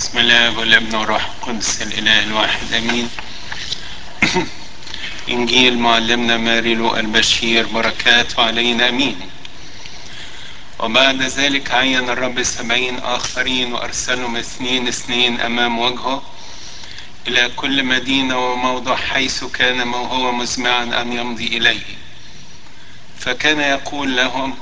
بسم الله والابن والروح القدس الاله الواحد امين انجيل معلمنا ماري لوقا البشير بركاته علينا امين وبعد ذلك عين الرب سبعين اخرين وارسلهم اثنين اثنين امام وجهه الى كل مدينه وموضع حيث كان هو مزمعا ان يمضي اليه فكان يقول لهم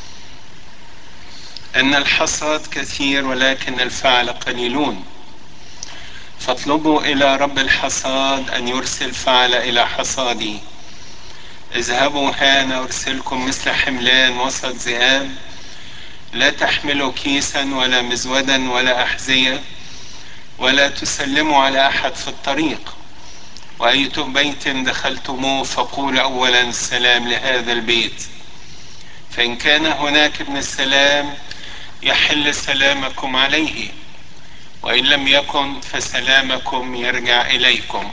ان الحصاد كثير ولكن الفعل قليلون فاطلبوا الى رب الحصاد ان يرسل فعل الى حصادي اذهبوا هانا ارسلكم مثل حملان وسط ذئاب لا تحملوا كيسا ولا مزودا ولا احذيه ولا تسلموا على احد في الطريق واي بيت دخلتموه فقولوا اولا السلام لهذا البيت فان كان هناك ابن السلام يحل سلامكم عليه وان لم يكن فسلامكم يرجع اليكم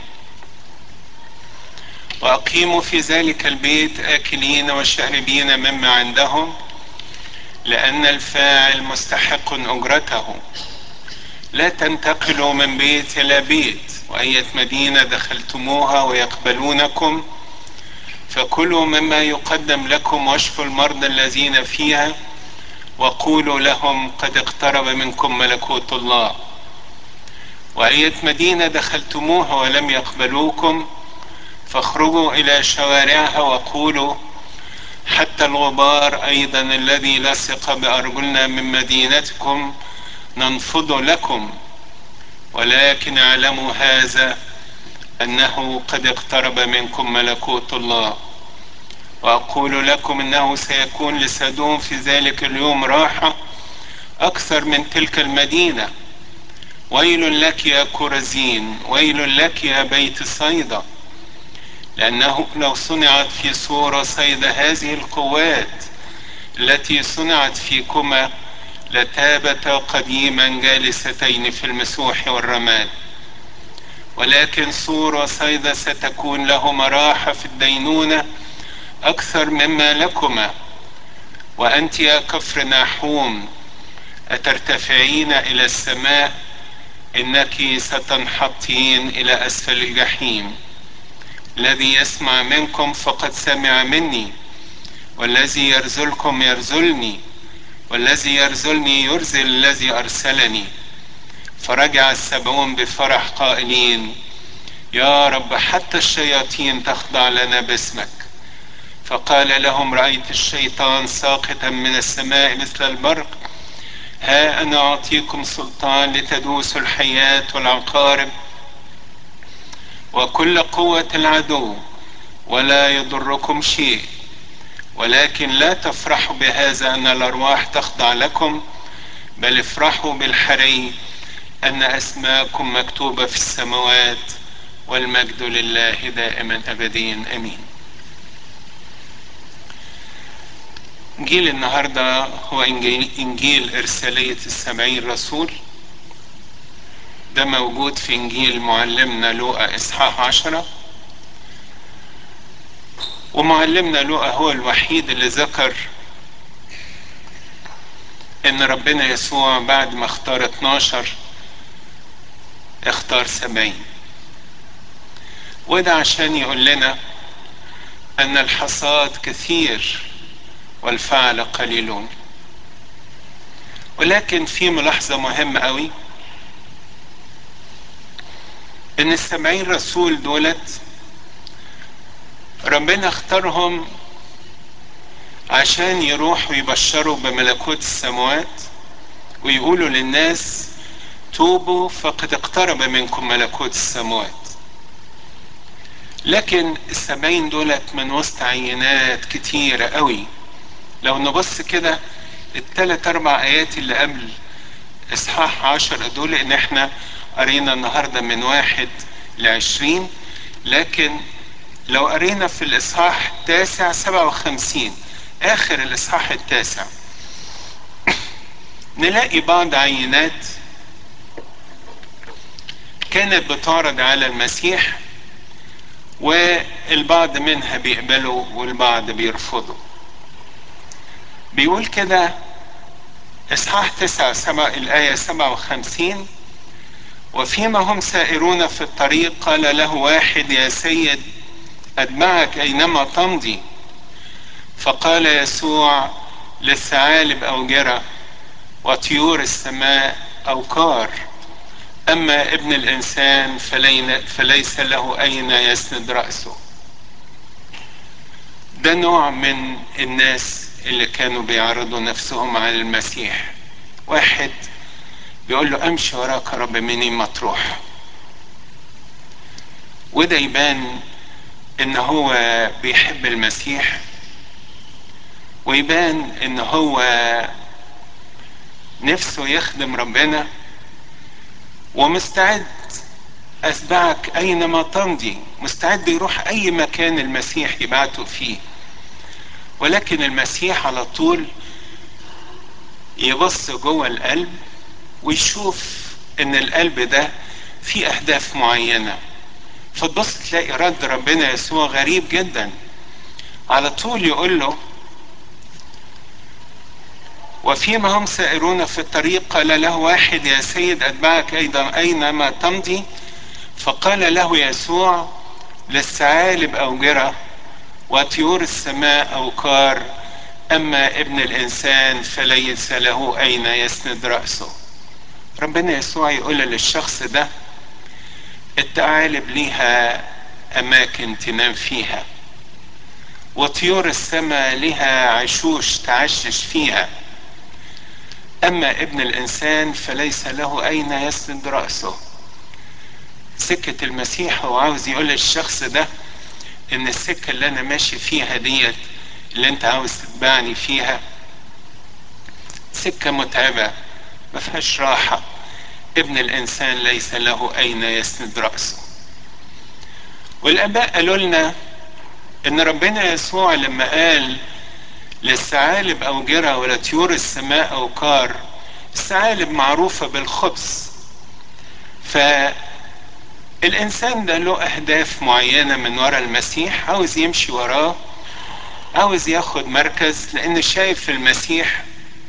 واقيموا في ذلك البيت اكلين وشاربين مما عندهم لان الفاعل مستحق اجرته لا تنتقلوا من بيت الى بيت واية مدينة دخلتموها ويقبلونكم فكلوا مما يقدم لكم واشفوا المرضى الذين فيها وقولوا لهم قد اقترب منكم ملكوت الله وأية مدينة دخلتموها ولم يقبلوكم فاخرجوا إلى شوارعها وقولوا حتى الغبار أيضا الذي لصق بأرجلنا من مدينتكم ننفض لكم ولكن اعلموا هذا أنه قد اقترب منكم ملكوت الله وأقول لكم إنه سيكون لسدوم في ذلك اليوم راحة أكثر من تلك المدينة ويل لك يا كرزين ويل لك يا بيت صيدا لأنه لو صنعت في صورة صيد هذه القوات التي صنعت فيكما لتابتا قديما جالستين في المسوح والرماد ولكن صورة صيدا ستكون لهما راحة في الدينونة أكثر مما لكما وأنت يا كفر ناحوم أترتفعين إلى السماء إنك ستنحطين إلى أسفل الجحيم الذي يسمع منكم فقد سمع مني والذي يرزلكم يرزلني والذي يرزلني يرزل الذي أرسلني فرجع السبعون بفرح قائلين يا رب حتى الشياطين تخضع لنا باسمك فقال لهم رأيت الشيطان ساقطا من السماء مثل البرق ها أنا أعطيكم سلطان لتدوسوا الحياة والعقارب وكل قوة العدو ولا يضركم شيء ولكن لا تفرحوا بهذا أن الأرواح تخضع لكم بل افرحوا بالحري أن أسماءكم مكتوبة في السماوات والمجد لله دائما أبدين أمين إنجيل النهاردة هو إنجيل, إنجيل إرسالية السبعين رسول ده موجود في إنجيل معلمنا لوقا إصحاح عشرة ومعلمنا لوقا هو الوحيد اللي ذكر إن ربنا يسوع بعد ما اختار 12 اختار سبعين وده عشان يقول لنا أن الحصاد كثير والفعل قليلون ولكن في ملاحظة مهمة قوي ان السبعين رسول دولت ربنا اختارهم عشان يروحوا يبشروا بملكوت السماوات ويقولوا للناس توبوا فقد اقترب منكم ملكوت السماوات لكن السبعين دولت من وسط عينات كتيرة قوي لو نبص كده التلات اربع ايات اللي قبل اصحاح عشر دول ان احنا قرينا النهاردة من واحد لعشرين لكن لو قرينا في الاصحاح التاسع سبعة وخمسين اخر الاصحاح التاسع نلاقي بعض عينات كانت بتعرض على المسيح والبعض منها بيقبلوا والبعض بيرفضوا بيقول كده اصحاح تسعة سبع الآية سبعة وخمسين وفيما هم سائرون في الطريق قال له واحد يا سيد أتبعك أينما تمضي فقال يسوع للثعالب أوجرة وطيور السماء أوكار أما ابن الإنسان فليس له أين يسند رأسه ده نوع من الناس اللي كانوا بيعرضوا نفسهم على المسيح واحد بيقول له امشي وراك يا رب منين ما تروح وده يبان ان هو بيحب المسيح ويبان ان هو نفسه يخدم ربنا ومستعد اتبعك اينما تمضي مستعد يروح اي مكان المسيح يبعته فيه ولكن المسيح على طول يبص جوه القلب ويشوف ان القلب ده فيه اهداف معينة فتبص تلاقي رد ربنا يسوع غريب جدا على طول يقول له وفيما هم سائرون في الطريق قال له واحد يا سيد اتبعك ايضا اينما تمضي فقال له يسوع للثعالب اوجره وطيور السماء اوكار اما ابن الانسان فليس له اين يسند راسه ربنا يسوع يقول للشخص ده الثعالب ليها اماكن تنام فيها وطيور السماء لها عشوش تعشش فيها اما ابن الانسان فليس له اين يسند راسه سكة المسيح هو عاوز يقول للشخص ده ان السكة اللي انا ماشي فيها ديت اللي انت عاوز تتبعني فيها سكة متعبة ما فيهاش راحة ابن الانسان ليس له اين يسند رأسه والاباء قالوا لنا ان ربنا يسوع لما قال للثعالب اوجرة ولا طيور السماء اوكار الثعالب معروفة بالخبز فالانسان ده له اهداف معينة من وراء المسيح عاوز يمشي وراه عاوز ياخد مركز لان شايف في المسيح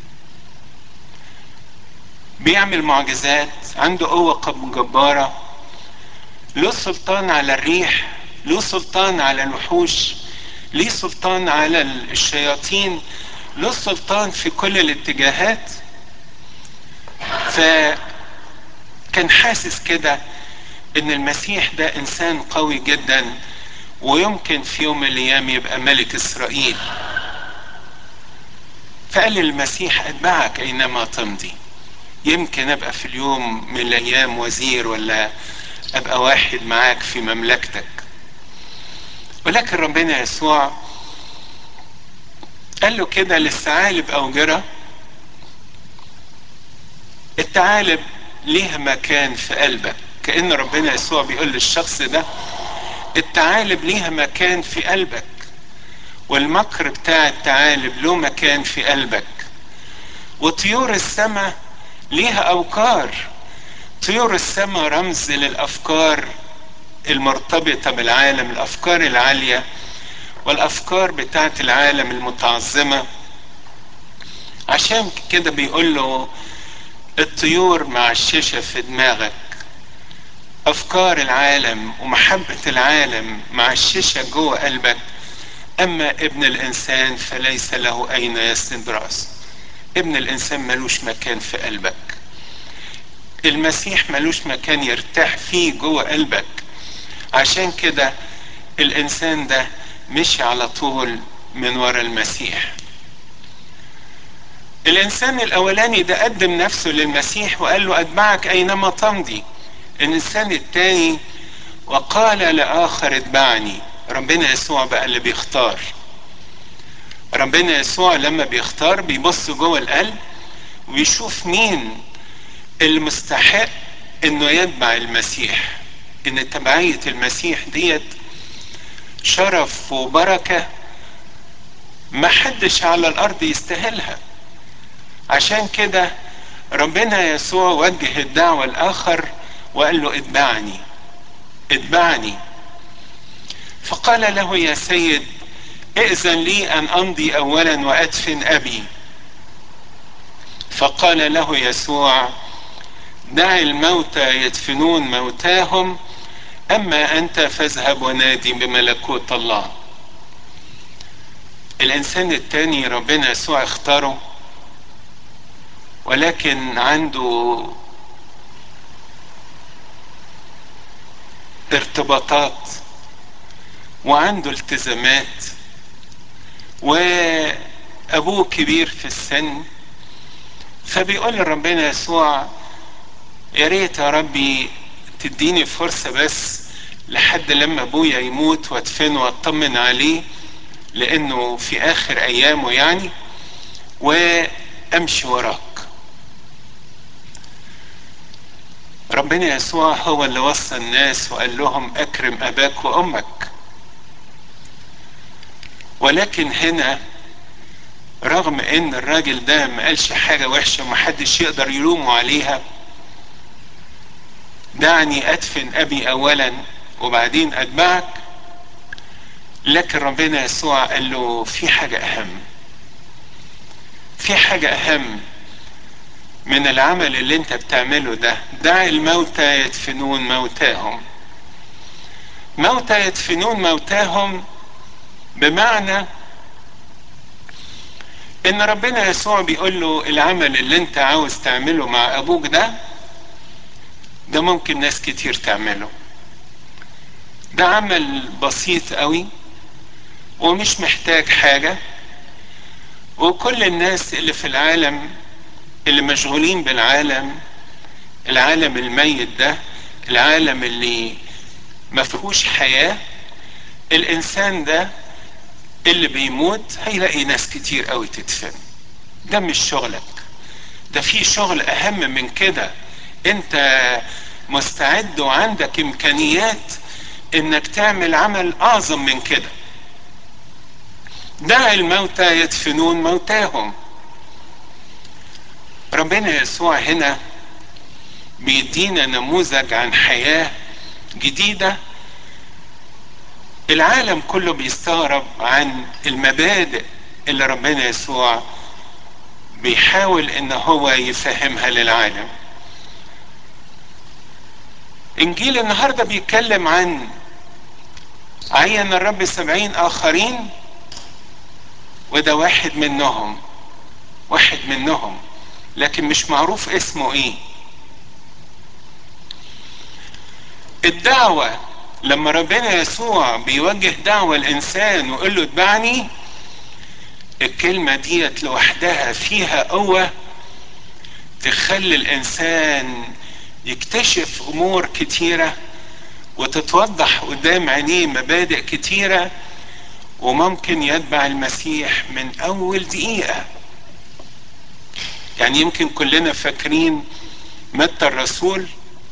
بيعمل معجزات عنده قوة جبارة له سلطان على الريح له سلطان على الوحوش ليه سلطان على الشياطين له سلطان في كل الاتجاهات فكان حاسس كده ان المسيح ده انسان قوي جدا ويمكن في يوم من الايام يبقى ملك اسرائيل فقال للمسيح اتبعك اينما تمضي يمكن ابقى في اليوم من الايام وزير ولا ابقى واحد معاك في مملكتك ولكن ربنا يسوع قال له كده للثعالب اوجره الثعالب ليها مكان في قلبك كأن ربنا يسوع بيقول للشخص ده الثعالب ليها مكان في قلبك والمكر بتاع الثعالب له مكان في قلبك وطيور السماء ليها أوكار طيور السماء رمز للأفكار المرتبطة بالعالم الأفكار العالية والأفكار بتاعت العالم المتعظمة عشان كده بيقول له الطيور معششة في دماغك أفكار العالم ومحبة العالم معششة جوه قلبك أما ابن الإنسان فليس له أين يسند رأسه ابن الإنسان ملوش مكان في قلبك المسيح ملوش مكان يرتاح فيه جوه قلبك عشان كده الإنسان ده مشي على طول من ورا المسيح الإنسان الأولاني ده قدم نفسه للمسيح وقال له أتبعك أينما تمضي الإنسان التاني وقال لآخر اتبعني ربنا يسوع بقى اللي بيختار ربنا يسوع لما بيختار بيبص جوه القلب ويشوف مين المستحق انه يتبع المسيح ان تبعية المسيح ديت شرف وبركة ما حدش على الارض يستاهلها عشان كده ربنا يسوع وجه الدعوة الاخر وقال له اتبعني اتبعني فقال له يا سيد ائذن لي ان امضي اولا وادفن ابي فقال له يسوع دع الموتى يدفنون موتاهم اما انت فاذهب ونادي بملكوت الله الانسان التاني ربنا يسوع اختاره ولكن عنده ارتباطات وعنده التزامات وابوه كبير في السن فبيقول لربنا يسوع يا ريت يا ربي تديني فرصه بس لحد لما ابويا يموت وادفنه واطمن عليه لانه في اخر ايامه يعني وامشي وراك ربنا يسوع هو اللي وصى الناس وقال لهم اكرم اباك وامك ولكن هنا رغم ان الراجل ده ما قالش حاجه وحشه ومحدش يقدر يلومه عليها دعني ادفن ابي اولا وبعدين اتبعك لكن ربنا يسوع قال له في حاجه اهم في حاجه اهم من العمل اللي انت بتعمله ده دع الموتى يدفنون موتاهم موتى يدفنون موتاهم بمعنى ان ربنا يسوع بيقول له العمل اللي انت عاوز تعمله مع ابوك ده ده ممكن ناس كتير تعمله ده عمل بسيط قوي ومش محتاج حاجة وكل الناس اللي في العالم اللي مشغولين بالعالم العالم الميت ده العالم اللي ما فيهوش حياة الانسان ده اللي بيموت هيلاقي ناس كتير قوي تدفن ده مش شغلك ده في شغل اهم من كده انت مستعد وعندك امكانيات انك تعمل عمل اعظم من كده دع الموتى يدفنون موتاهم ربنا يسوع هنا بيدينا نموذج عن حياة جديدة العالم كله بيستغرب عن المبادئ اللي ربنا يسوع بيحاول ان هو يفهمها للعالم انجيل النهاردة بيتكلم عن عين الرب سبعين اخرين وده واحد منهم واحد منهم لكن مش معروف اسمه ايه الدعوة لما ربنا يسوع بيوجه دعوة الانسان ويقول له اتبعني الكلمة ديت لوحدها فيها قوة تخلي الانسان يكتشف امور كتيرة وتتوضح قدام عينيه مبادئ كتيرة وممكن يتبع المسيح من اول دقيقة يعني يمكن كلنا فاكرين متى الرسول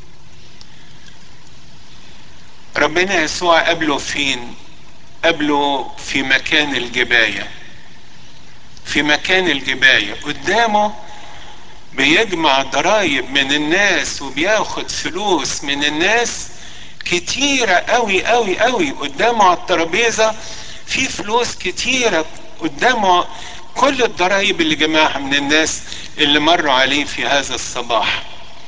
ربنا يسوع قابله فين قابله في مكان الجباية في مكان الجباية قدامه بيجمع ضرايب من الناس وبياخد فلوس من الناس كتيرة قوي قوي قوي قدامه على الترابيزة في فلوس كتيرة قدامه كل الضرايب اللي جمعها من الناس اللي مروا عليه في هذا الصباح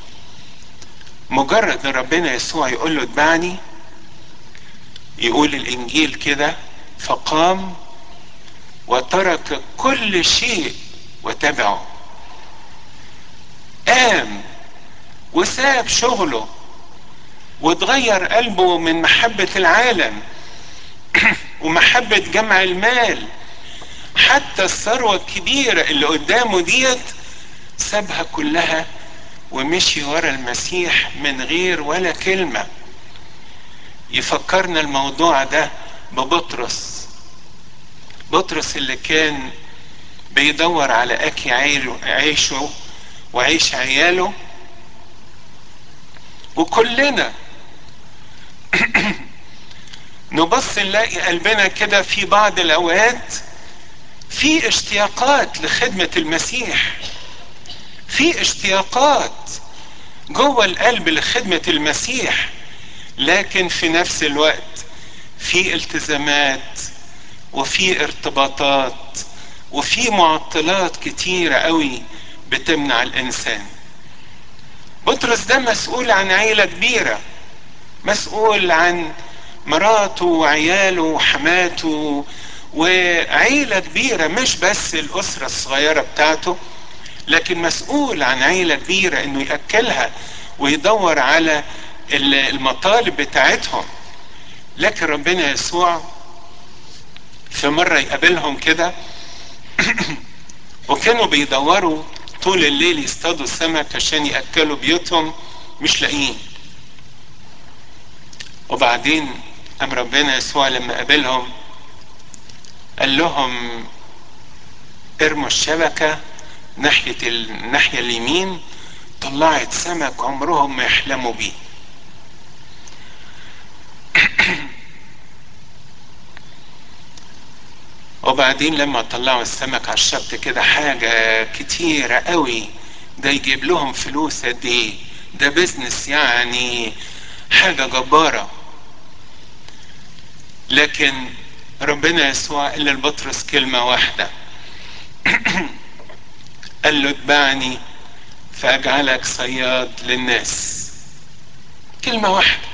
مجرد ان ربنا يسوع يقول له اتبعني يقول الانجيل كده فقام وترك كل شيء وتبعه قام وساب شغله وتغير قلبه من محبة العالم ومحبة جمع المال حتى الثروة الكبيرة اللي قدامه ديت سابها كلها ومشي ورا المسيح من غير ولا كلمة يفكرنا الموضوع ده ببطرس بطرس اللي كان بيدور على اكي عيشه وعيش عياله وكلنا نبص نلاقي قلبنا كده في بعض الاوقات في اشتياقات لخدمة المسيح في اشتياقات جوه القلب لخدمة المسيح لكن في نفس الوقت في التزامات وفي ارتباطات وفي معطلات كتيرة قوي بتمنع الانسان بطرس ده مسؤول عن عيلة كبيرة مسؤول عن مراته وعياله وحماته وعيلة كبيرة مش بس الأسرة الصغيرة بتاعته لكن مسؤول عن عيلة كبيرة انه يأكلها ويدور على المطالب بتاعتهم لكن ربنا يسوع في مرة يقابلهم كده وكانوا بيدوروا طول الليل يصطادوا السمك عشان يأكلوا بيوتهم مش لاقيين وبعدين قام ربنا يسوع لما قابلهم قال لهم ارموا الشبكة ناحية الناحية اليمين طلعت سمك عمرهم ما يحلموا بيه وبعدين لما طلعوا السمك على الشط كده حاجة كتيرة قوي ده يجيب لهم فلوس قد ايه ده بزنس يعني حاجة جبارة لكن ربنا يسوع قال لبطرس كلمة واحدة قال له اتبعني فاجعلك صياد للناس كلمة واحدة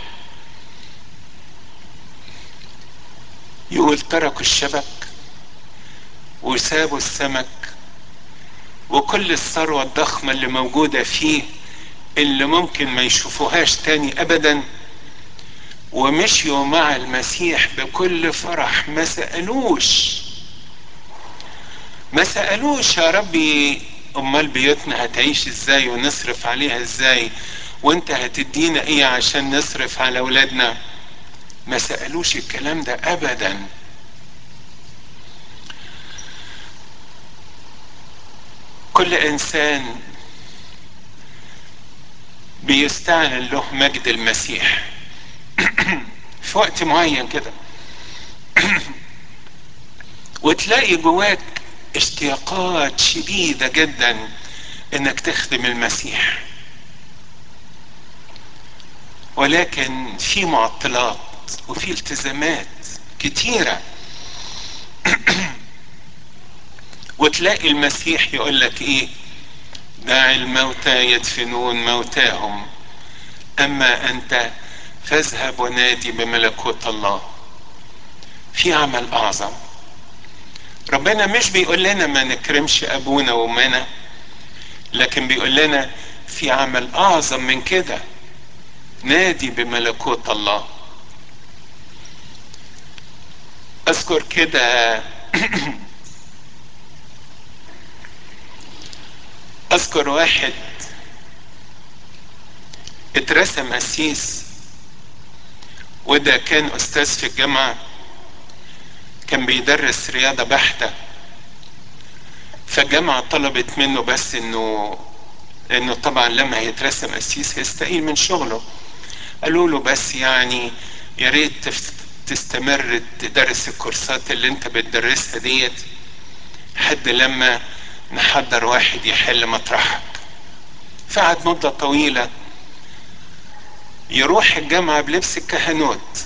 يقول تركوا الشبك وسابوا السمك وكل الثروة الضخمة اللي موجودة فيه اللي ممكن ما يشوفوهاش تاني ابدا ومشيوا مع المسيح بكل فرح ما سألوش ما سألوش يا ربي امال بيوتنا هتعيش ازاي ونصرف عليها ازاي وانت هتدينا ايه عشان نصرف على اولادنا ما سألوش الكلام ده ابدا كل انسان بيستعلن له مجد المسيح في وقت معين كده وتلاقي جواك اشتياقات شديدة جدا انك تخدم المسيح ولكن في معطلات وفي التزامات كتيرة وتلاقي المسيح يقول لك ايه دع الموتى يدفنون موتاهم اما انت فاذهب ونادي بملكوت الله في عمل اعظم ربنا مش بيقول لنا ما نكرمش ابونا وامنا لكن بيقول لنا في عمل اعظم من كده نادي بملكوت الله اذكر كده اذكر واحد اترسم قسيس وده كان استاذ في الجامعه كان بيدرس رياضه بحته فالجامعه طلبت منه بس انه انه طبعا لما هيترسم قسيس هيستقيل من شغله قالوا له بس يعني يا ريت تستمر تدرس الكورسات اللي انت بتدرسها ديت لحد لما نحضر واحد يحل مطرحك فقعد مدة طويلة يروح الجامعة بلبس الكهنوت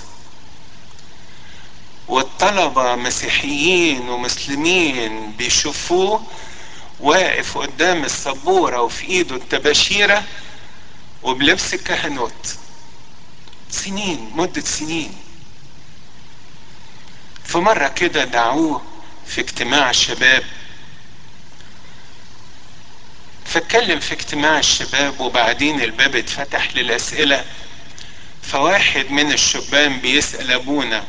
والطلبة مسيحيين ومسلمين بيشوفوه واقف قدام السبورة وفي ايده التباشيرة وبلبس الكهنوت سنين مدة سنين فمرة كده دعوه في اجتماع الشباب فاتكلم في اجتماع الشباب وبعدين الباب اتفتح للأسئلة فواحد من الشبان بيسأل أبونا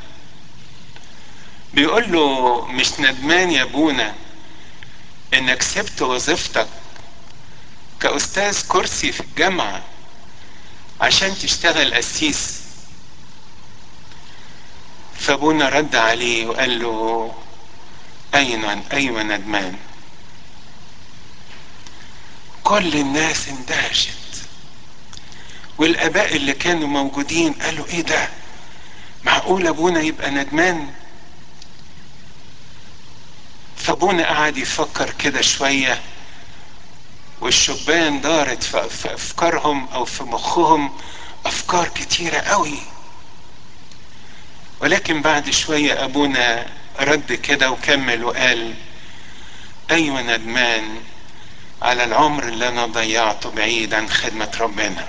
بيقول له مش ندمان يا أبونا إنك سبت وظيفتك كأستاذ كرسي في الجامعة عشان تشتغل قسيس فابونا رد عليه وقال له ايوه ايوه ندمان كل الناس اندهشت والاباء اللي كانوا موجودين قالوا ايه ده معقول ابونا يبقى ندمان فابونا قعد يفكر كده شويه والشبان دارت في افكارهم او في مخهم افكار كتيره قوي ولكن بعد شويه ابونا رد كده وكمل وقال ايوه ندمان على العمر اللي انا ضيعته بعيد عن خدمة ربنا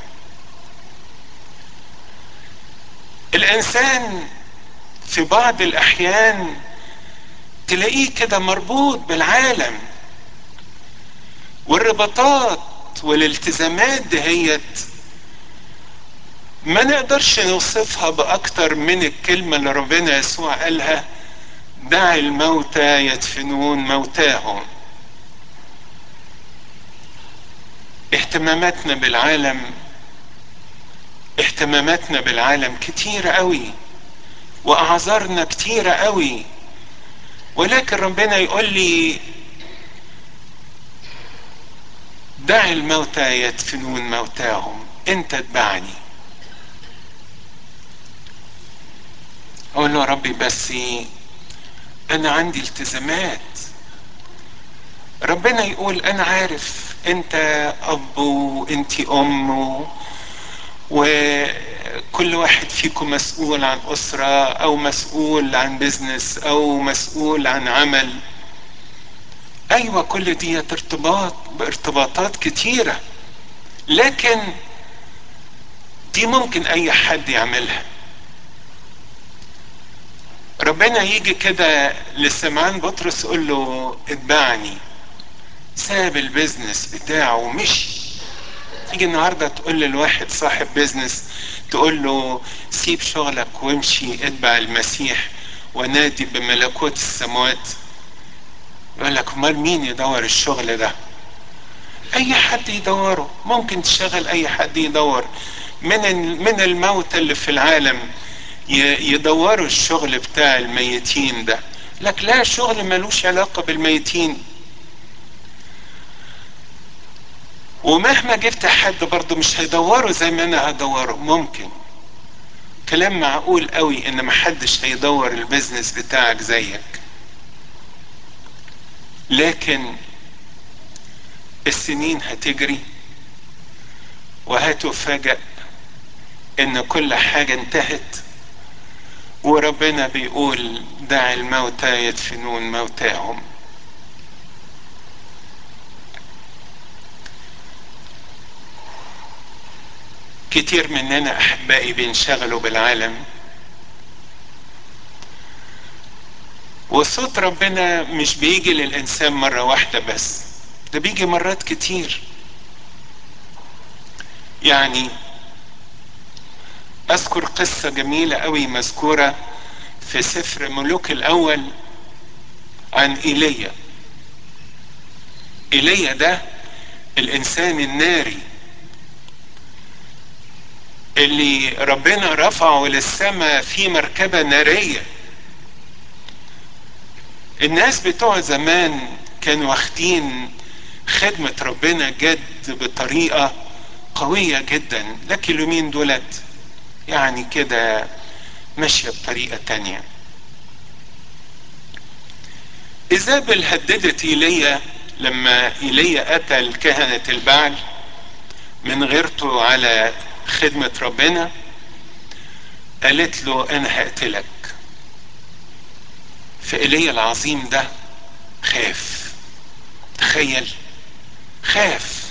الانسان في بعض الاحيان تلاقيه كده مربوط بالعالم والرباطات والالتزامات دهيت ما نقدرش نوصفها باكتر من الكلمة اللي ربنا يسوع قالها دع الموتى يدفنون موتاهم اهتماماتنا بالعالم اهتماماتنا بالعالم كتيرة قوي واعذارنا كتيرة قوي ولكن ربنا يقول لي دع الموتى يدفنون موتاهم انت اتبعني اقول له يا ربي بس انا عندي التزامات ربنا يقول انا عارف انت اب وانت ام وكل واحد فيكم مسؤول عن اسره او مسؤول عن بزنس او مسؤول عن عمل ايوه كل دي ارتباط بارتباطات كتيره لكن دي ممكن اي حد يعملها ربنا يجي كده لسمعان بطرس يقول له اتبعني ساب البيزنس بتاعه ومشي تيجي النهارده تقول للواحد صاحب بيزنس تقول له سيب شغلك وامشي اتبع المسيح ونادي بملكوت السماوات يقول لك امال مين يدور الشغل ده اي حد يدوره ممكن تشغل اي حد يدور من من الموتى اللي في العالم يدوروا الشغل بتاع الميتين ده لك لا شغل ملوش علاقة بالميتين ومهما جبت حد برضه مش هيدوره زي ما انا هدوره ممكن كلام معقول قوي ان محدش هيدور البيزنس بتاعك زيك لكن السنين هتجري وهتفاجأ ان كل حاجة انتهت وربنا بيقول دع الموتى يدفنون موتاهم كتير مننا احبائي بينشغلوا بالعالم وصوت ربنا مش بيجي للانسان مره واحده بس ده بيجي مرات كتير يعني اذكر قصه جميله قوي مذكوره في سفر ملوك الاول عن ايليا ايليا ده الانسان الناري اللي ربنا رفعه للسماء في مركبة نارية الناس بتوع زمان كانوا واخدين خدمة ربنا جد بطريقة قوية جدا لكن اليومين دولت يعني كده ماشية بطريقة تانية إيزابل هددت إيليا لما إيليا قتل كهنة البعل من غيرته على خدمة ربنا قالت له أنا هقتلك فإيليا العظيم ده خاف تخيل خاف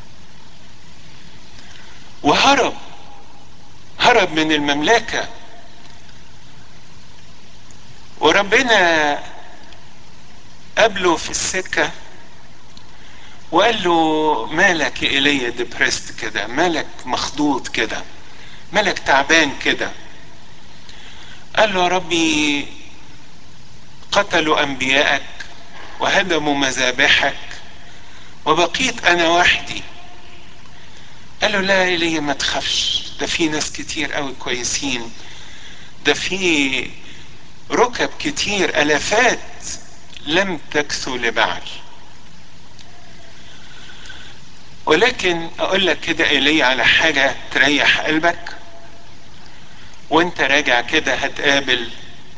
وهرب هرب من المملكة وربنا قابله في السكة وقال له مالك يا ايليا ديبريست كده مالك مخضوض كده مالك تعبان كده قال له يا ربي قتلوا انبياءك وهدموا مذابحك وبقيت انا وحدي قال له لا ايليا ما تخافش ده في ناس كتير قوي كويسين ده في ركب كتير الافات لم تكسو لبعل ولكن اقول لك كده ايليا على حاجة تريح قلبك وانت راجع كده هتقابل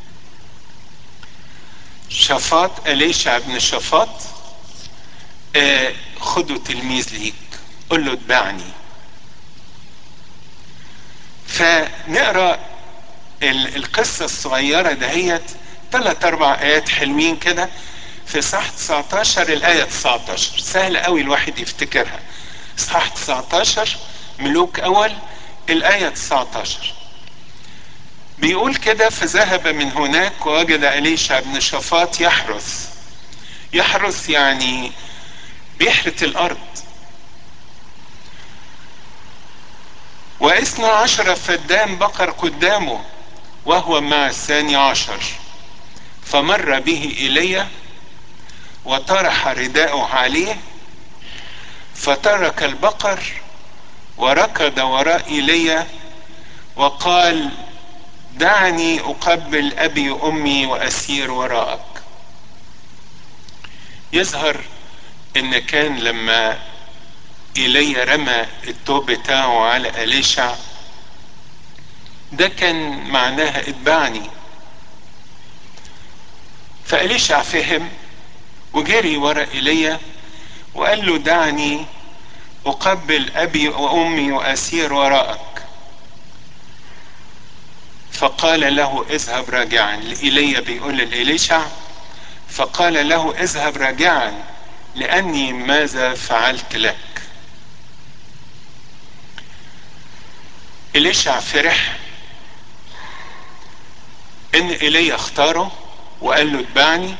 شفاط اليشع بن شفاط آه خده تلميذ ليك قل له اتبعني فنقرا القصة الصغيرة دهيت ثلاث اربع ايات حلوين كده في صح 19 الآية 19 سهل قوي الواحد يفتكرها صح 19 ملوك أول الآية 19 بيقول كده فذهب من هناك ووجد أليشع بن شفاط يحرث يحرث يعني بيحرث الأرض واثنى عشر فدان بقر قدامه وهو مع الثاني عشر فمر به إلي وطرح رداءه عليه فترك البقر وركض وراء إلي وقال دعني أقبل أبي وأمي وأسير وراءك يظهر إن كان لما إيليا رمى التوب بتاعه على أليشع ده كان معناها اتبعني فأليشع فهم وجري ورا إيليا وقال له دعني أقبل أبي وأمي وأسير وراءك فقال له اذهب راجعا لإيليا بيقول لإليشع فقال له اذهب راجعا لأني ماذا فعلت لك إليشع فرح إن إيليا اختاره وقال له اتبعني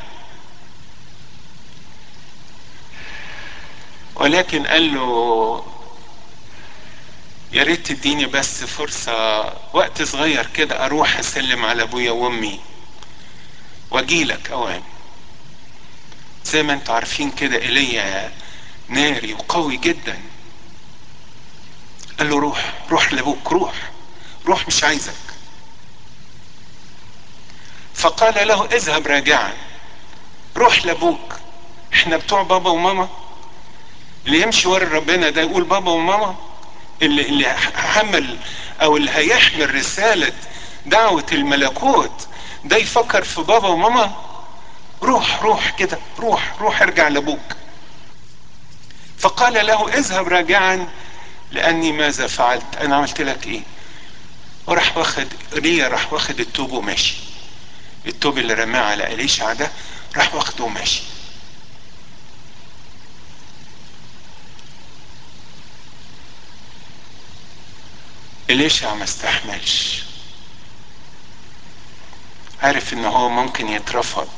ولكن قال له يا ريت تديني بس فرصة وقت صغير كده أروح أسلم على أبويا وأمي وأجيلك أوام زي ما أنتوا عارفين كده إيليا ناري وقوي جدا قال له روح روح لأبوك روح روح مش عايزك فقال له اذهب راجعا روح لأبوك احنا بتوع بابا وماما اللي يمشي ورا ربنا ده يقول بابا وماما اللي اللي حمل او اللي هيحمل رسالة دعوة الملكوت ده يفكر في بابا وماما روح روح كده روح روح ارجع لابوك فقال له اذهب راجعا لاني ماذا فعلت انا عملت لك ايه وراح واخد ليا راح واخد التوب وماشي التوب اللي رماه على اليشع ده راح واخده وماشي إليشع ما استحملش عارف ان هو ممكن يترفض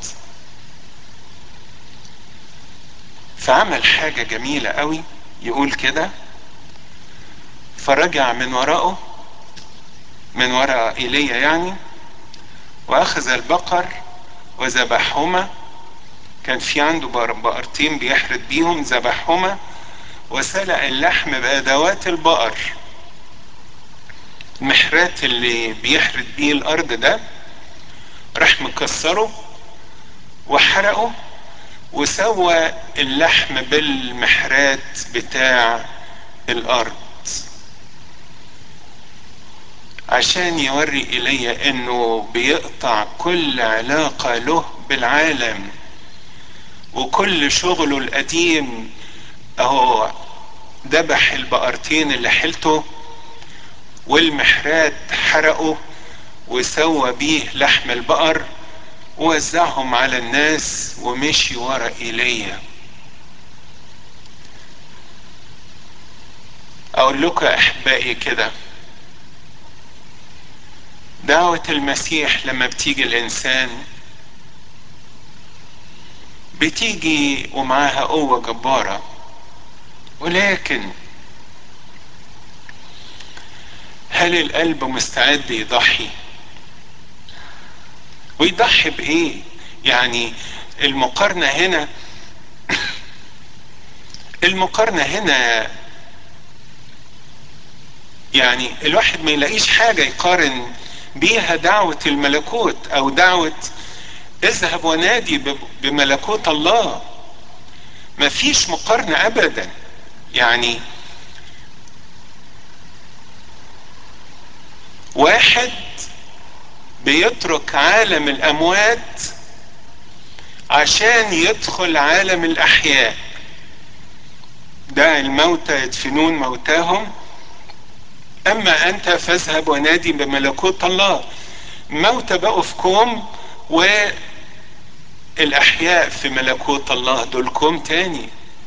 فعمل حاجة جميلة قوي يقول كده فرجع من وراءه من وراء ايليا يعني واخذ البقر وذبحهما كان في عنده بقرتين بيحرد بيهم ذبحهما وسلق اللحم بادوات البقر المحرات اللي بيحرد بيه الارض ده راح مكسره وحرقه وسوى اللحم بالمحرات بتاع الارض عشان يوري الي انه بيقطع كل علاقة له بالعالم وكل شغله القديم اهو ذبح البقرتين اللي حلته والمحرات حرقه وسوى بيه لحم البقر ووزعهم على الناس ومشي ورا ايليا اقول لكم يا احبائي كده دعوة المسيح لما بتيجي الانسان بتيجي ومعاها قوة جبارة ولكن هل القلب مستعد يضحي ويضحي بايه يعني المقارنة هنا المقارنة هنا يعني الواحد ما يلاقيش حاجة يقارن بيها دعوة الملكوت او دعوة اذهب ونادي بملكوت الله ما فيش مقارنة ابدا يعني واحد بيترك عالم الاموات عشان يدخل عالم الاحياء دع الموتى يدفنون موتاهم اما انت فاذهب ونادي بملكوت الله موتى بقوا في كوم و الاحياء في ملكوت الله دول كوم تاني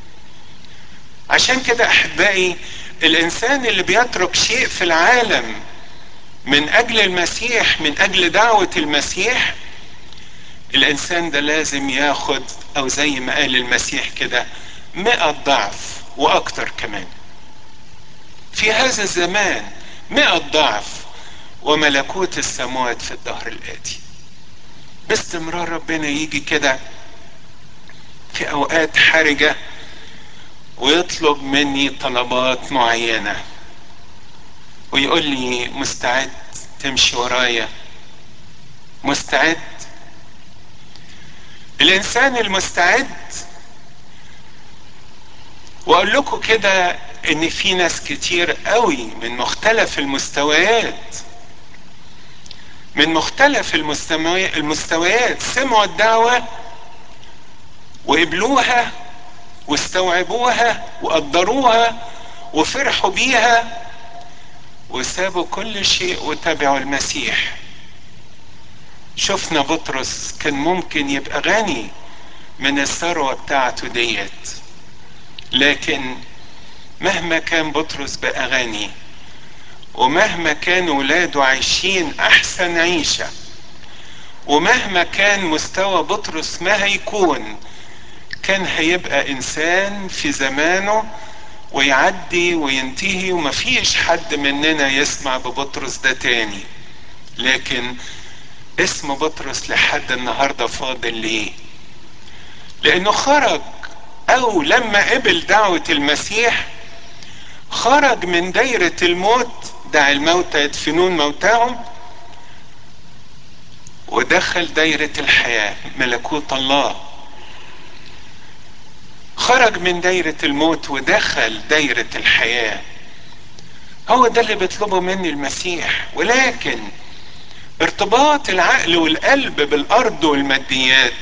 عشان كده احبائي الانسان اللي بيترك شيء في العالم من اجل المسيح من اجل دعوة المسيح الانسان ده لازم ياخد او زي ما قال المسيح كده مئة ضعف واكتر كمان في هذا الزمان مئة ضعف وملكوت السماوات في الدهر الآتي باستمرار ربنا يجي كده في أوقات حرجة ويطلب مني طلبات معينة ويقول لي مستعد تمشي ورايا مستعد الإنسان المستعد وأقول لكم كده إن في ناس كتير قوي من مختلف المستويات من مختلف المستويات سمعوا الدعوة وقبلوها واستوعبوها وقدروها وفرحوا بيها وسابوا كل شيء وتبعوا المسيح شفنا بطرس كان ممكن يبقى غني من الثروة بتاعته ديت لكن مهما كان بطرس بقى غني ومهما كان ولاده عايشين احسن عيشة ومهما كان مستوى بطرس ما هيكون كان هيبقى انسان في زمانه ويعدي وينتهي ومفيش حد مننا يسمع ببطرس ده تاني لكن اسم بطرس لحد النهاردة فاضل ليه لانه خرج او لما قبل دعوة المسيح خرج من دايرة الموت دع الموتى يدفنون موتاهم ودخل دايرة الحياة ملكوت الله خرج من دايرة الموت ودخل دايرة الحياة هو ده اللي بيطلبه مني المسيح ولكن ارتباط العقل والقلب بالارض والماديات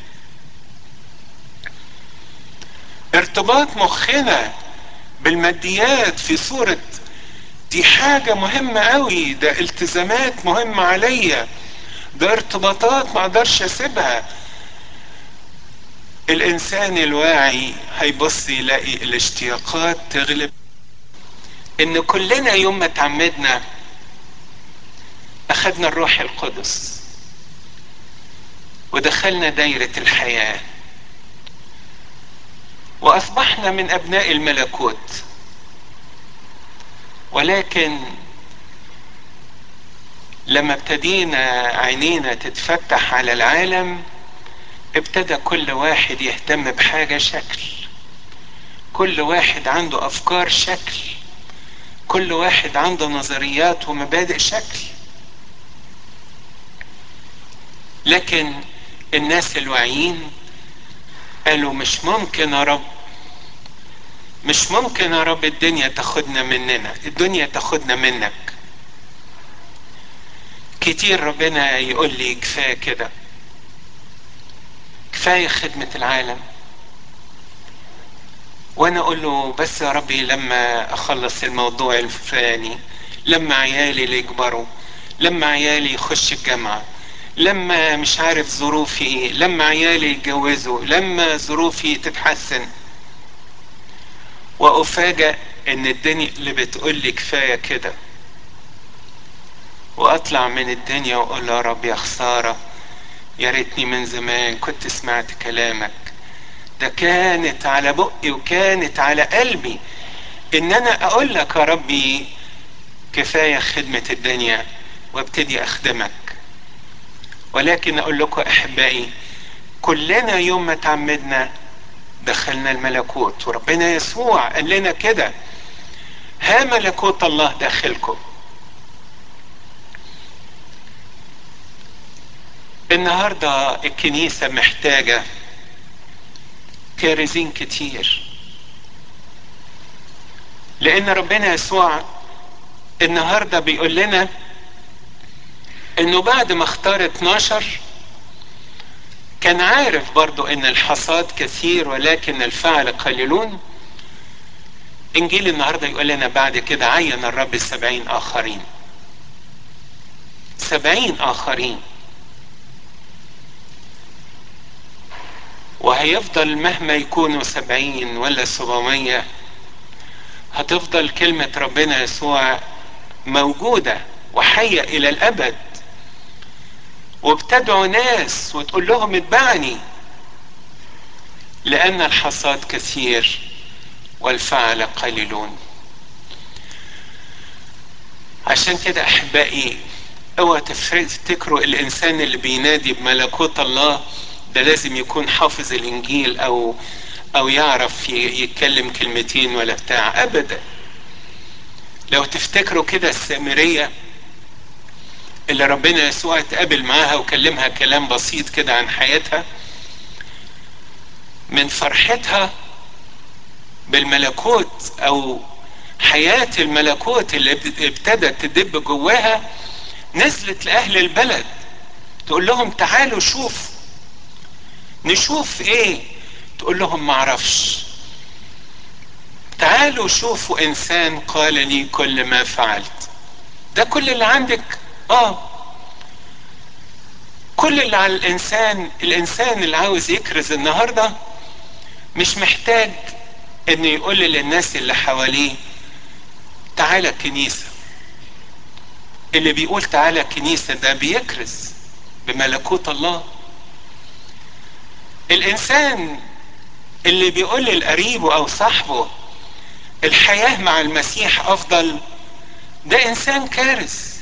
ارتباط مخنا بالماديات في صورة دي حاجة مهمة قوي ده التزامات مهمة عليا ده ارتباطات ما اقدرش اسيبها الانسان الواعي هيبص يلاقي الاشتياقات تغلب ان كلنا يوم ما تعمدنا اخدنا الروح القدس ودخلنا دايرة الحياة واصبحنا من ابناء الملكوت ولكن لما ابتدينا عينينا تتفتح على العالم ابتدى كل واحد يهتم بحاجة شكل كل واحد عنده افكار شكل كل واحد عنده نظريات ومبادئ شكل لكن الناس الواعيين قالوا مش ممكن يا رب مش ممكن يا رب الدنيا تاخدنا مننا الدنيا تاخدنا منك كتير ربنا يقول لي كفايه كده كفايه خدمه العالم وانا اقول له بس يا ربي لما اخلص الموضوع الفلاني لما عيالي اللي يكبروا لما عيالي يخش الجامعه لما مش عارف ظروفي ايه لما عيالي يتجوزوا لما ظروفي تتحسن وافاجئ ان الدنيا اللي بتقول لي كفايه كده واطلع من الدنيا واقول يا رب يا خساره يا ريتني من زمان كنت سمعت كلامك ده كانت على بقي وكانت على قلبي ان انا اقول لك يا ربي كفايه خدمه الدنيا وابتدي اخدمك ولكن اقول لكم احبائي كلنا يوم ما تعمدنا دخلنا الملكوت وربنا يسوع قال لنا كده ها ملكوت الله داخلكم النهارده الكنيسه محتاجه كارزين كتير لان ربنا يسوع النهارده بيقول لنا انه بعد ما اختار 12 كان عارف برضو ان الحصاد كثير ولكن الفعل قليلون انجيل النهارده يقول لنا بعد كده عين الرب السبعين اخرين سبعين اخرين وهيفضل مهما يكونوا سبعين ولا سبعمية هتفضل كلمة ربنا يسوع موجودة وحية إلى الأبد وبتدعو ناس وتقول لهم اتبعني لأن الحصاد كثير والفعل قليلون عشان كده أحبائي اوعى تفتكروا الإنسان اللي بينادي بملكوت الله ده لازم يكون حافظ الإنجيل أو أو يعرف يتكلم كلمتين ولا بتاع أبدا لو تفتكروا كده السامرية اللي ربنا يسوع اتقابل معاها وكلمها كلام بسيط كده عن حياتها من فرحتها بالملكوت او حياة الملكوت اللي ابتدت تدب جواها نزلت لأهل البلد تقول لهم تعالوا شوف نشوف ايه تقول لهم معرفش تعالوا شوفوا انسان قال لي كل ما فعلت ده كل اللي عندك اه كل اللي على الانسان الانسان اللي عاوز يكرز النهارده مش محتاج انه يقول للناس اللي حواليه تعالى الكنيسة اللي بيقول تعالى الكنيسة ده بيكرز بملكوت الله الانسان اللي بيقول لقريبه او صاحبه الحياة مع المسيح افضل ده انسان كارث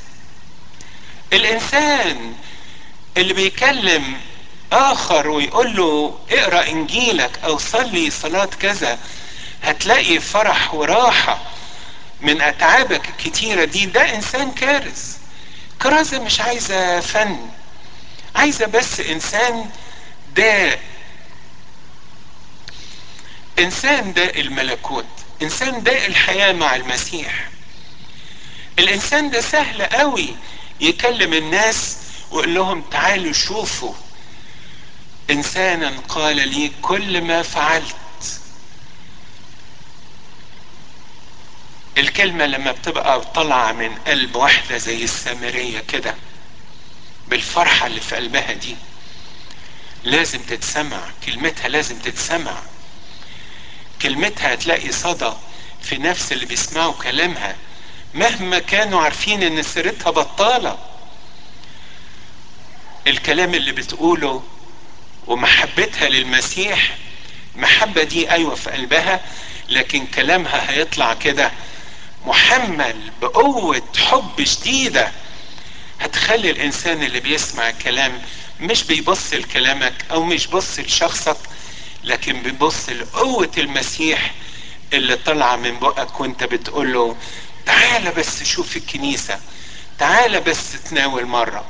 الانسان اللي بيكلم اخر ويقول له اقرا انجيلك او صلي صلاه كذا هتلاقي فرح وراحه من اتعابك الكتيره دي ده انسان كارث كرازه مش عايزه فن عايزه بس انسان ده انسان ده الملكوت انسان ده الحياه مع المسيح الانسان ده سهل قوي يكلم الناس ويقول لهم تعالوا شوفوا انسانا قال لي كل ما فعلت الكلمة لما بتبقى طالعة من قلب واحدة زي السامرية كده بالفرحة اللي في قلبها دي لازم تتسمع كلمتها لازم تتسمع كلمتها هتلاقي صدى في نفس اللي بيسمعوا كلامها مهما كانوا عارفين ان سيرتها بطالة الكلام اللي بتقوله ومحبتها للمسيح محبة دي ايوه في قلبها لكن كلامها هيطلع كده محمل بقوة حب شديدة هتخلي الانسان اللي بيسمع الكلام مش بيبص لكلامك او مش بيبص لشخصك لكن بيبص لقوة المسيح اللي طالعة من بقك وانت بتقول له تعالى بس شوف الكنيسة تعالى بس تناول مرة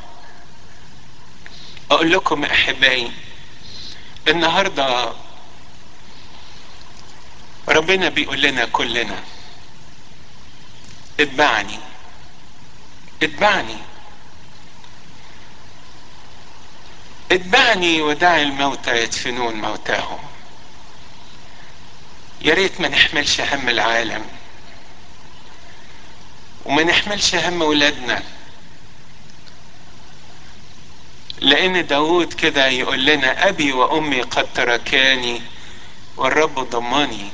اقول لكم احبائي النهاردة ربنا بيقول لنا كلنا اتبعني اتبعني اتبعني ودع الموتى يدفنون موتاهم يا ريت ما نحملش هم العالم وما نحملش هم ولادنا لان داود كده يقول لنا ابي وامي قد تركاني والرب ضماني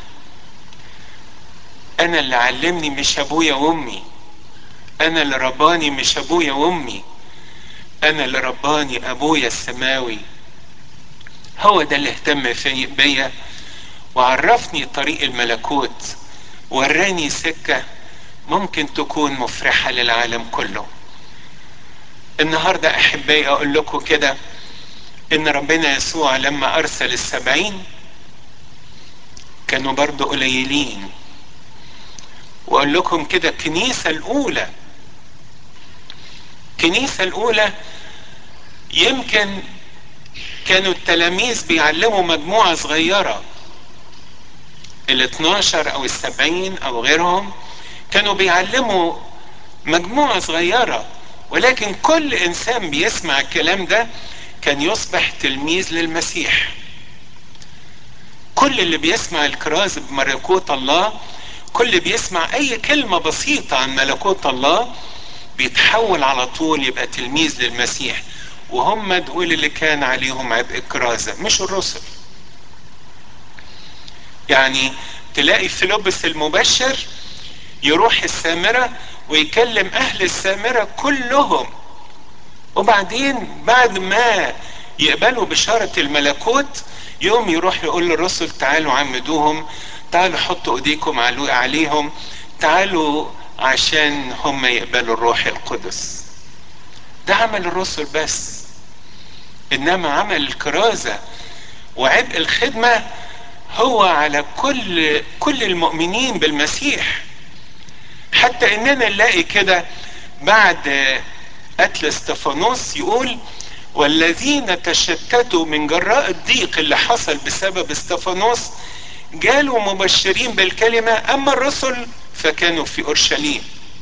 انا اللي علمني مش ابويا وامي انا اللي رباني مش ابويا وامي انا اللي رباني ابويا السماوي هو ده اللي اهتم في بيا وعرفني طريق الملكوت وراني سكة ممكن تكون مفرحة للعالم كله النهاردة احبائي اقول لكم كده ان ربنا يسوع لما ارسل السبعين كانوا برضو قليلين واقول لكم كده الكنيسة الاولى الكنيسة الاولى يمكن كانوا التلاميذ بيعلموا مجموعة صغيرة ال 12 او السبعين او غيرهم كانوا بيعلموا مجموعة صغيرة ولكن كل انسان بيسمع الكلام ده كان يصبح تلميذ للمسيح كل اللي بيسمع الكراز بملكوت الله كل اللي بيسمع اي كلمة بسيطة عن ملكوت الله بيتحول على طول يبقى تلميذ للمسيح وهم دول اللي كان عليهم عبء كرازة مش الرسل يعني تلاقي فيلبس المبشر يروح السامرة ويكلم اهل السامرة كلهم وبعدين بعد ما يقبلوا بشارة الملكوت يوم يروح يقول للرسل تعالوا عمدوهم تعالوا حطوا ايديكم عليهم تعالوا عشان هم يقبلوا الروح القدس ده عمل الرسل بس انما عمل الكرازة وعبء الخدمة هو على كل كل المؤمنين بالمسيح حتى اننا نلاقي كده بعد قتل استفانوس يقول والذين تشتتوا من جراء الضيق اللي حصل بسبب استفانوس جالوا مبشرين بالكلمة اما الرسل فكانوا في اورشليم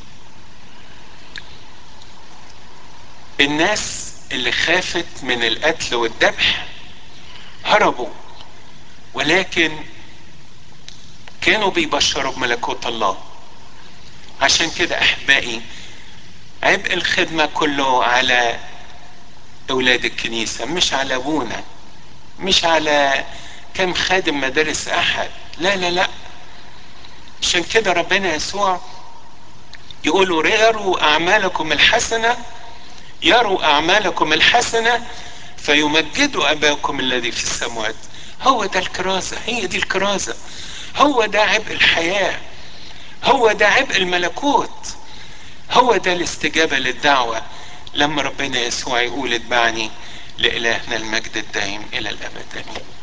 الناس اللي خافت من القتل والذبح هربوا ولكن كانوا بيبشروا بملكوت الله عشان كده احبائي عبء الخدمة كله على اولاد الكنيسة مش على ابونا مش على كم خادم مدارس احد لا لا لا عشان كده ربنا يسوع يقولوا يروا اعمالكم الحسنة يروا اعمالكم الحسنة فيمجدوا اباكم الذي في السماوات هو ده الكرازة هي دي الكرازة هو ده عبء الحياة هو ده عبء الملكوت هو ده الاستجابة للدعوة لما ربنا يسوع يقول اتبعني لإلهنا المجد الدائم إلى الأبد آمين